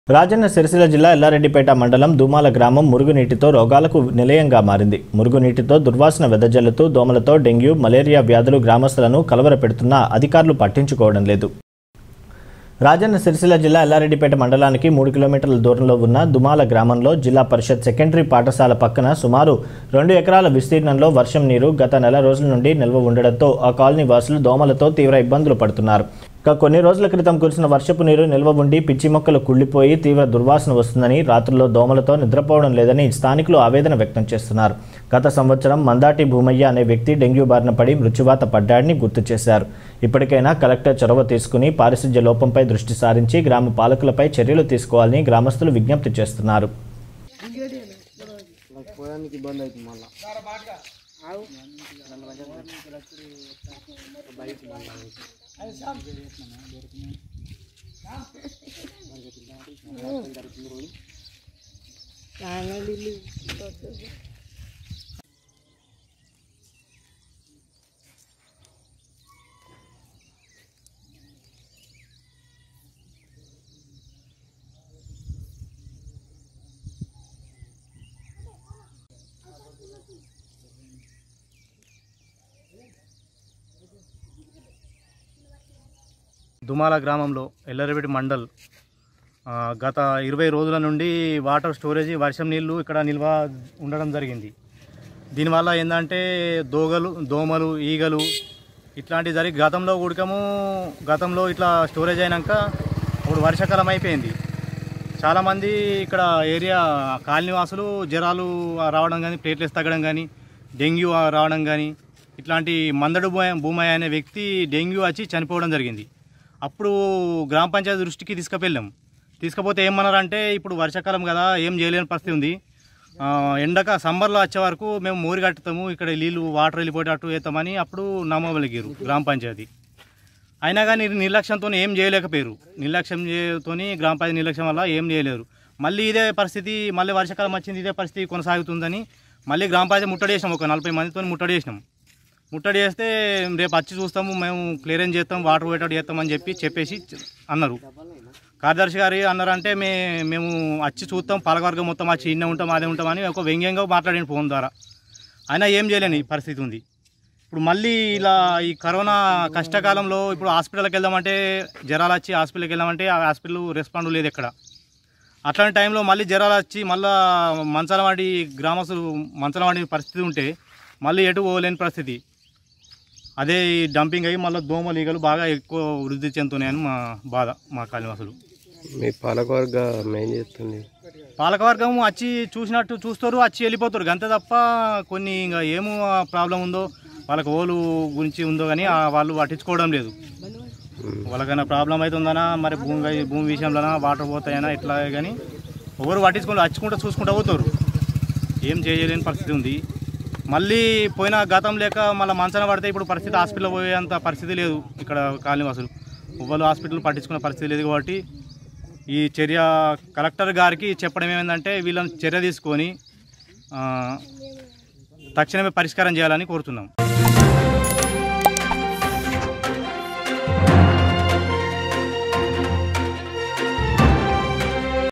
రాజన్న సిరిసిల్ల జిల్లా ఎల్లారెడ్డిపేట మండలం దుమాల గ్రామం మురుగునీటితో రోగాలకు నిలయంగా మారింది మురుగునీటితో దుర్వాసన వెదజల్లుతూ దోమలతో డెంగ్యూ మలేరియా వ్యాధులు గ్రామస్తులను కలవరపెడుతున్నా అధికారులు పట్టించుకోవడం లేదు రాజన్న సిరిసిల్ల జిల్లా ఎల్లారెడ్డిపేట మండలానికి మూడు కిలోమీటర్ల దూరంలో ఉన్న దుమాల గ్రామంలో జిల్లా పరిషత్ సెకండరీ పాఠశాల పక్కన సుమారు రెండు ఎకరాల విస్తీర్ణంలో వర్షం నీరు గత నెల రోజుల నుండి నిల్వ ఉండడంతో ఆ కాలనీ వాసులు దోమలతో తీవ్ర ఇబ్బందులు పడుతున్నారు ఇక కొన్ని రోజుల క్రితం కురిసిన వర్షపు నీరు నిల్వ ఉండి పిచ్చి మొక్కలు కుళ్ళిపోయి తీవ్ర దుర్వాసన వస్తుందని రాత్రుల్లో దోమలతో నిద్రపోవడం లేదని స్థానికులు ఆవేదన వ్యక్తం చేస్తున్నారు గత సంవత్సరం మందాటి భూమయ్య అనే వ్యక్తి డెంగ్యూ బారిన పడి మృత్యువాత పడ్డాడని గుర్తు చేశారు ఇప్పటికైనా కలెక్టర్ చొరవ తీసుకుని పారిశుధ్య లోపంపై దృష్టి సారించి గ్రామ పాలకులపై చర్యలు తీసుకోవాలని గ్రామస్తులు విజ్ఞప్తి చేస్తున్నారు నాకు పోయానికి ఇబ్బంది అవుతుంది మళ్ళా దుమాల గ్రామంలో ఎల్లరవిడి మండల్ ఆ, గత ఇరవై రోజుల నుండి వాటర్ స్టోరేజ్ వర్షం నీళ్లు ఇక్కడ నిల్వ ఉండడం జరిగింది దీనివల్ల ఏంటంటే దోగలు దోమలు ఈగలు ఇట్లాంటివి జరిగి గతంలో ఉడకము గతంలో ఇట్లా స్టోరేజ్ అయినాక ఇప్పుడు వర్షాకాలం అయిపోయింది చాలామంది ఇక్కడ ఏరియా కాలనీవాసులు జ్వరాలు రావడం కానీ ప్లేట్లెస్ తగ్గడం కానీ డెంగ్యూ రావడం కానీ ఇట్లాంటి మందడు భూమ- భూమయ్య అనే వ్యక్తి డెంగ్యూ వచ్చి చనిపోవడం జరిగింది అప్పుడు గ్రామ పంచాయతీ దృష్టికి తీసుకువెళ్ళాం తీసుకపోతే ఏమన్నారంటే ఇప్పుడు వర్షాకాలం కదా ఏం చేయలేని పరిస్థితి ఉంది ఆ, ఎండక సమ్మర్లో వచ్చే వరకు మేము మోరి కట్టుతాము ఇక్కడ నీళ్ళు వాటర్ వెళ్ళిపోయేటట్టు వేస్తామని అప్పుడు నమ్మగలిగారు గ్రామ పంచాయతీ అయినా కానీ నిర్లక్ష్యంతో ఏం చేయలేకపోయారు నిర్లక్ష్యం చేయతో గ్రామ పంచాయతీ నిర్లక్ష్యం వల్ల ఏం చేయలేరు మళ్ళీ ఇదే పరిస్థితి మళ్ళీ వర్షాకాలం వచ్చింది ఇదే పరిస్థితి కొనసాగుతుందని మళ్ళీ గ్రామ పంచాయతీ ముట్టడి చేసినాం ఒక నలభై మందితో ముట్టడి చేసినాం ముట్టడి చేస్తే రేపు వచ్చి చూస్తాము మేము క్లియరెన్స్ చేస్తాం వాటర్ పోయేటట్టు చేస్తామని చెప్పి చెప్పేసి అన్నారు కార్యదర్శి గారు అన్నారంటే మే మేము వచ్చి చూస్తాం పాలకవర్గం మొత్తం వచ్చి ఇన్నే ఉంటాం అదే ఉంటామని ఒక వ్యంగ్యంగా మాట్లాడిన ఫోన్ ద్వారా అయినా ఏం చేయలేని పరిస్థితి ఉంది ఇప్పుడు మళ్ళీ ఇలా ఈ కరోనా కష్టకాలంలో ఇప్పుడు హాస్పిటల్కి వెళ్దామంటే జ్వరాలు వచ్చి హాస్పిటల్కి వెళ్దామంటే ఆ హాస్పిటల్ రెస్పాండ్ లేదు ఎక్కడ అట్లాంటి టైంలో మళ్ళీ జ్వరాలు వచ్చి మళ్ళా మంచాల వాడి గ్రామస్తులు మంచాల వాడి పరిస్థితి ఉంటే మళ్ళీ ఎటు పోలేని పరిస్థితి అదే ఈ డంపింగ్ అయ్యి మళ్ళీ దోమలు ఈగలు బాగా ఎక్కువ వృద్ధి చెందుతున్నాయని మా బాధ మా కాలనివాసులు మీ పాలకవర్గ ఏం చేస్తుంది పాలకవర్గం వచ్చి చూసినట్టు చూస్తారు వచ్చి వెళ్ళిపోతారు అంతే తప్ప కొన్ని ఇంకా ఏమో ప్రాబ్లం ఉందో వాళ్ళకి ఓలు గురించి ఉందో కానీ ఆ వాళ్ళు పట్టించుకోవడం లేదు వాళ్ళకైనా ప్రాబ్లం అవుతుందనా మరి భూమి భూమి విషయంలోనా వాటర్ పోతాయనా ఇట్లా కానీ ఎవరు పట్టించుకుంటూ వచ్చుకుంటూ చూసుకుంటూ పోతారు ఏం చేయలేని పరిస్థితి ఉంది మళ్ళీ పోయిన గతం లేక మళ్ళీ మంచన పడితే ఇప్పుడు పరిస్థితి హాస్పిటల్ పోయేంత పరిస్థితి లేదు ఇక్కడ కాలనీవాసులు ఎవ్వరు హాస్పిటల్ పట్టించుకునే పరిస్థితి లేదు కాబట్టి ఈ చర్య కలెక్టర్ గారికి చెప్పడం ఏమైందంటే వీళ్ళని చర్య తీసుకొని ఆ, తక్షణమే పరిష్కారం చేయాలని కోరుతున్నాం